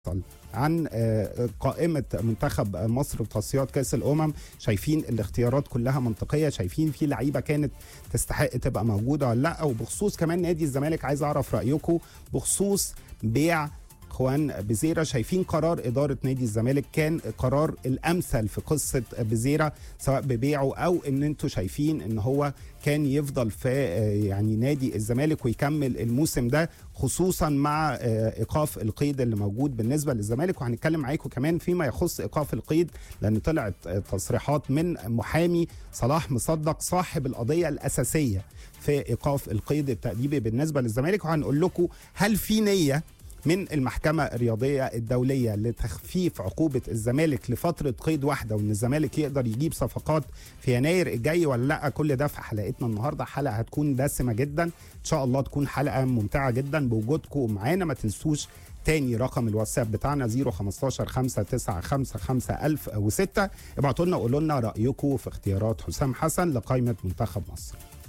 عن آه، قائمة منتخب مصر في تصفيات كأس الأمم شايفين الاختيارات كلها منطقية شايفين في لعيبة كانت تستحق تبقى موجودة ولا لا وبخصوص كمان نادي الزمالك عايز أعرف رأيكم بخصوص بيع اخوان بزيرة شايفين قرار اداره نادي الزمالك كان قرار الامثل في قصه بزيرة سواء ببيعه او ان انتم شايفين ان هو كان يفضل في آه، يعني نادي الزمالك ويكمل الموسم ده خصوصا مع آه، ايقاف القيد اللي موجود بالنسبه للزمالك وهنتكلم معاكم كمان فيما يخص ايقاف القيد لان طلعت آه، تصريحات من محامي صلاح مصدق صاحب القضيه الاساسيه في ايقاف القيد التاديبي بالنسبه للزمالك وهنقول لكم هل في نيه من المحكمة الرياضية الدولية لتخفيف عقوبة الزمالك لفترة قيد واحدة وإن الزمالك يقدر يجيب صفقات في يناير الجاي ولا لا كل ده في حلقتنا النهاردة حلقة هتكون دسمة جدا إن شاء الله تكون حلقة ممتعة جدا بوجودكم معانا ما تنسوش تاني رقم الواتساب بتاعنا 015 595 5006 ابعتوا لنا وقولوا لنا رأيكم في اختيارات حسام حسن لقائمة منتخب مصر